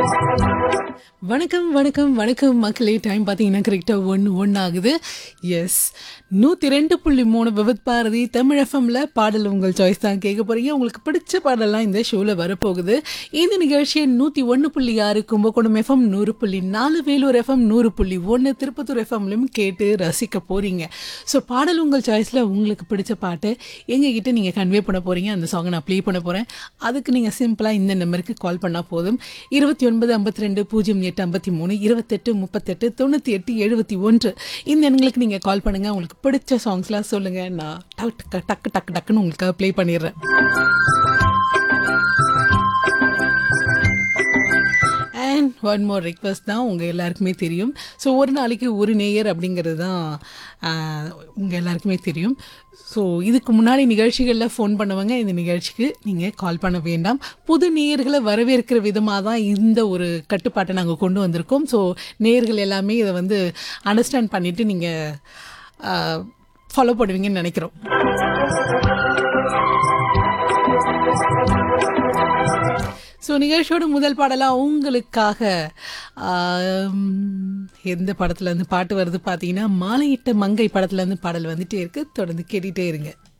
வணக்கம் வணக்கம் வணக்கம் மக்களே டைம் பார்த்தீங்கன்னா கரெக்டாக ஒன்று ஒன்று ஆகுது எஸ் நூற்றி ரெண்டு புள்ளி மூணு விபத் பாரதி தமிழ் எஃப்எம்ல பாடல் உங்கள் சாய்ஸ் தான் கேட்க போறீங்க உங்களுக்கு பிடிச்ச பாடலாம் இந்த ஷோவில் வரப்போகுது இந்த நிகழ்ச்சியை நூற்றி ஒன்று புள்ளி ஆறு கும்பகோணம் எஃப்எம் நூறு புள்ளி நாலு வேலூர் எஃப்எம் நூறு புள்ளி ஒன்று திருப்பத்தூர் எஃப்எம்லையும் கேட்டு ரசிக்க போறீங்க ஸோ பாடல் உங்கள் சாய்ஸில் உங்களுக்கு பிடிச்ச பாட்டு எங்ககிட்ட நீங்கள் கன்வே பண்ண போறீங்க அந்த சாங்கை நான் ப்ளே பண்ண போகிறேன் அதுக்கு நீங்கள் சிம்பிளாக இந்த நம்பருக்கு கால் பண்ணால் போதும் இருபத்தி ஒன்பது ஐம்பத்தி ரெண்டு பூஜ்ஜியம் எட்டு ஐம்பத்தி மூணு இருபத்தெட்டு முப்பத்தெட்டு தொண்ணூற்றி எட்டு எழுபத்தி ஒன்று இந்த எண்களுக்கு நீங்கள் கால் பண்ணுங்கள் உங்களுக்கு பிடிச்ச சாங்ஸ்லாம் சொல்லுங்கள் நான் டக்கு டக்கு டக்கு டக்கு டக்குன்னு உங்களுக்காக ப்ளே பண்ணிடுறேன் அண்ட் ஒன் மோர் ரிக்வஸ்ட் தான் உங்கள் எல்லாருக்குமே தெரியும் ஸோ ஒரு நாளைக்கு ஒரு நேயர் அப்படிங்கிறது தான் உங்கள் எல்லாருக்குமே தெரியும் ஸோ இதுக்கு முன்னாடி நிகழ்ச்சிகளில் ஃபோன் பண்ணவங்க இந்த நிகழ்ச்சிக்கு நீங்கள் கால் பண்ண வேண்டாம் புது நேயர்களை வரவேற்கிற விதமாக தான் இந்த ஒரு கட்டுப்பாட்டை நாங்கள் கொண்டு வந்திருக்கோம் ஸோ நேயர்கள் எல்லாமே இதை வந்து அண்டர்ஸ்டாண்ட் பண்ணிவிட்டு நீங்கள் ஃபாலோ பண்ணுவீங்கன்னு நினைக்கிறோம் ஸோ நிகழ்ச்சியோட முதல் பாடலாக உங்களுக்காக ஆம், எந்த படத்துலேருந்து பாட்டு வருது பார்த்தீங்கன்னா மாலையிட்ட மங்கை படத்துலேருந்து பாடல் வந்துட்டே இருக்கு தொடர்ந்து கேட்டுகிட்டே இருங்க